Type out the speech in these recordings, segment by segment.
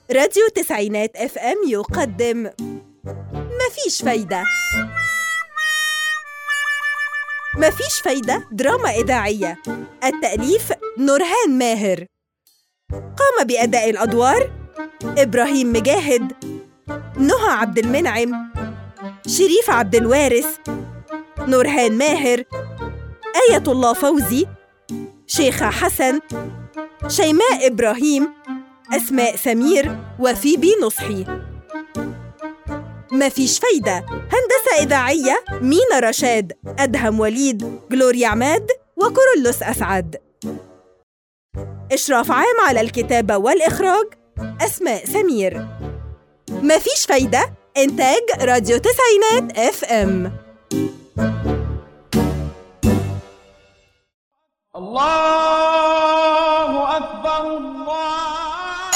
راديو تسعينات اف ام يقدم مفيش فايدة مفيش فايدة دراما إذاعية التأليف نورهان ماهر قام بأداء الأدوار إبراهيم مجاهد نهى عبد المنعم شريف عبد الوارث نورهان ماهر آية الله فوزي شيخة حسن شيماء إبراهيم أسماء سمير وفيبي نصحي مفيش فايدة هندسة إذاعية مينا رشاد أدهم وليد جلوريا عماد وكورولوس أسعد إشراف عام على الكتابة والإخراج أسماء سمير مفيش فايدة إنتاج راديو تسعينات اف ام الله أكبر الله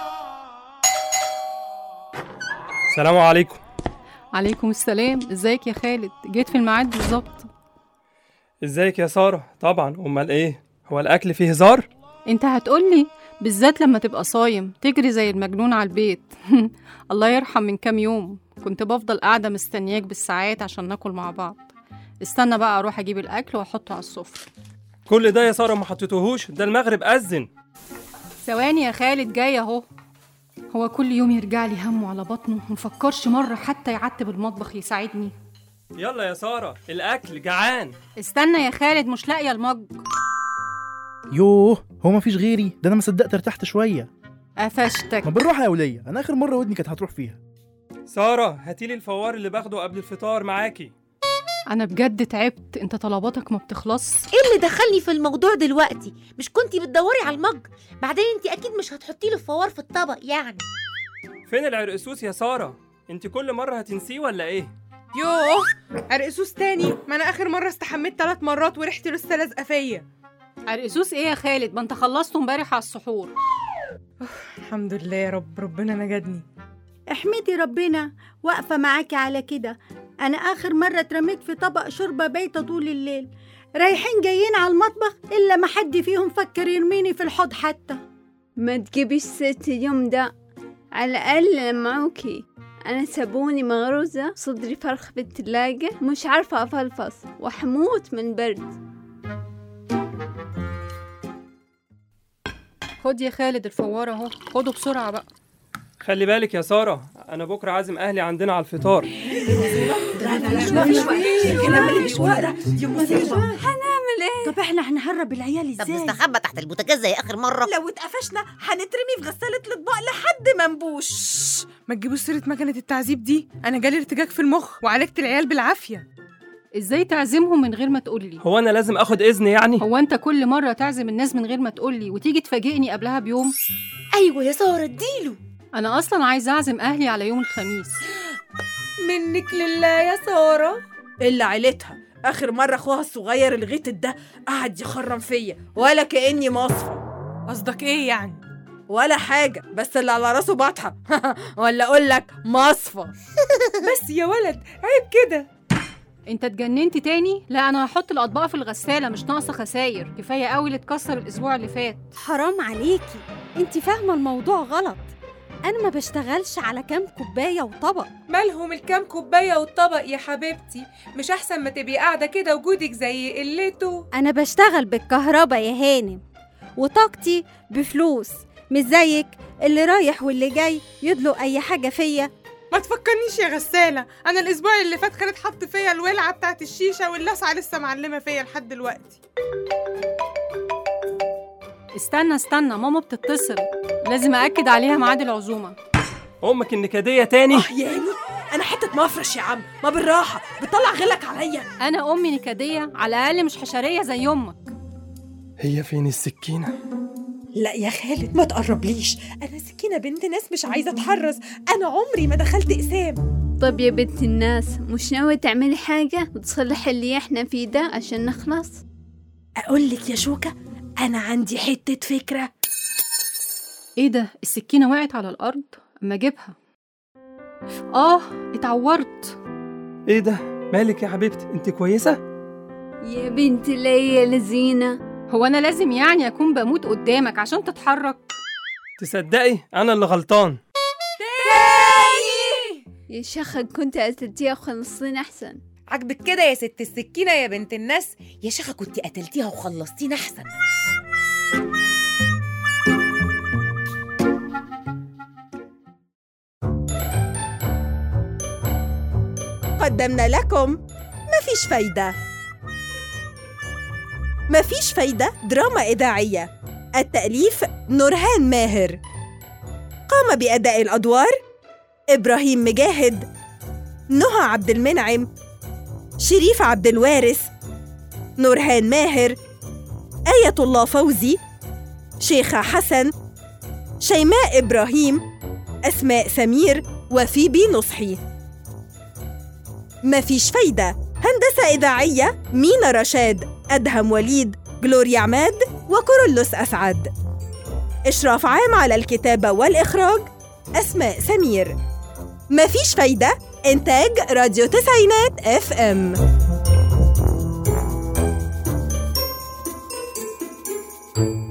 السلام عليكم عليكم السلام ازيك يا خالد جيت في الميعاد بالظبط ازيك يا سارة طبعا امال ايه هو الاكل فيه هزار انت هتقولي بالذات لما تبقى صايم تجري زي المجنون على البيت الله يرحم من كام يوم كنت بفضل قاعدة مستنياك بالساعات عشان ناكل مع بعض استنى بقى اروح اجيب الاكل واحطه على السفرة كل ده يا سارة ما حطيتوهوش ده المغرب أذن ثواني يا خالد جاي اهو هو كل يوم يرجع لي همه على بطنه مفكرش مرة حتى يعتب المطبخ يساعدني يلا يا سارة الاكل جعان استنى يا خالد مش لاقية المج يوه هو مفيش غيري ده انا ما صدقت ارتحت شويه قفشتك ما بالراحه يا وليه انا اخر مره ودني كانت هتروح فيها سارة هاتيلي الفوار اللي باخده قبل الفطار معاكي انا بجد تعبت انت طلباتك ما بتخلص ايه اللي دخلني في الموضوع دلوقتي مش كنتي بتدوري على المج بعدين انت اكيد مش هتحطي له فوار في الطبق يعني فين العرقسوس يا سارة انت كل مرة هتنسيه ولا ايه يوه عرقسوس تاني ما انا اخر مره استحميت ثلاث مرات وريحتي لسه لازقه فيا عرقسوس ايه يا خالد ما انت خلصته امبارح على السحور الحمد لله يا رب ربنا نجدني احمدي ربنا واقفة معاكي على كده أنا آخر مرة اترميت في طبق شوربة بايتة طول الليل رايحين جايين على المطبخ إلا ما حد فيهم فكر يرميني في الحوض حتى ما تجيبيش ست اليوم ده على الأقل معوكي أنا سابوني مغروزة صدري فرخ في التلاجة مش عارفة أفلفص وحموت من برد خد يا خالد الفوار اهو خده بسرعة بقى خلي بالك يا سارة انا بكرة عازم اهلي عندنا على الفطار هنعمل ايه؟ طب احنا هنهرب العيال طب ازاي؟ نستخبى تحت البوتاجاز زي اخر مره لو اتقفشنا هنترمي في غسالة الأطباق لحد ما نبوش ما تجيبوش سيره مكنه التعذيب دي انا جالي ارتجاج في المخ وعالجت العيال بالعافيه ازاي تعزمهم من غير ما تقولي هو انا لازم اخد اذن يعني هو انت كل مرة تعزم الناس من غير ما تقولي وتيجي تفاجئني قبلها بيوم ايوه يا ساره اديله انا اصلا عايزة اعزم اهلي على يوم الخميس منك لله يا ساره إلا عيلتها آخر مرة أخوها الصغير الغيتد ده قعد يخرم فيا ولا كأني مصفى قصدك ايه يعني ولا حاجة بس اللي على راسه بطحة ولا أقول لك مصفى بس يا ولد عيب كده انت اتجننت تاني لا انا هحط الاطباق في الغسالة مش ناقصة خساير كفاية قوي اللي اتكسر الاسبوع اللي فات حرام عليكي انت فاهمة الموضوع غلط أنا ما بشتغلش على كام كوباية وطبق مالهم الكام كوبايه والطبق يا حبيبتي مش احسن ما تبقي قاعده كده وجودك زي قلته أنا بشتغل بالكهرباء يا هانم وطاقتي بفلوس مش زيك اللي رايح واللي جاي يدلق أي حاجة فيا ما تفكرنيش يا غساله انا الاسبوع اللي فات خالد حط فيا الولعه بتاعت الشيشه واللسعه لسه معلمه فيا لحد دلوقتي استنى استنى ماما بتتصل لازم اكد عليها ميعاد العزومة امك النكدية تاني آه يعني أنا حتة مفرش يا عم ما بالراحة بتطلع غلك عليا انا امي نكدية على الاقل مش حشرية زي امك هي فين السكينة لا يا خالد ما تقربليش أنا سكينة بنت ناس مش عايزة أتحرز أنا عمري ما دخلت إقسام طب يا بنت الناس مش ناوية تعملي حاجة وتصلح اللي احنا فيه ده عشان نخلص أقول لك يا شوكة أنا عندي حتة فكرة ايه ده السكينة وقعت على الارض اما اجيبها اه اتعورت ايه ده مالك يا حبيبتي انت كويسة يا بنت ليا لذينة هو انا لازم يعني اكون بموت قدامك عشان تتحرك تصدقي انا اللي غلطان يا شيخة كنت قتلتيها وخلصتين أحسن عجبك كده يا ست السكينة يا بنت الناس يا شيخة كنت قتلتيها وخلصتينا أحسن قدمنا لكم مفيش فايدة مفيش فايدة دراما إذاعية التأليف نورهان ماهر قام بأداء الأدوار إبراهيم مجاهد نهى عبد المنعم شريف عبد الوارث نورهان ماهر آية الله فوزي شيخة حسن شيماء إبراهيم أسماء سمير وفيبي نصحي مفيش فايدة هندسة إذاعية مينا رشاد أدهم وليد جلوريا عماد وكورولوس أسعد إشراف عام على الكتابة والإخراج أسماء سمير مفيش فايدة إنتاج راديو تسعينات اف ام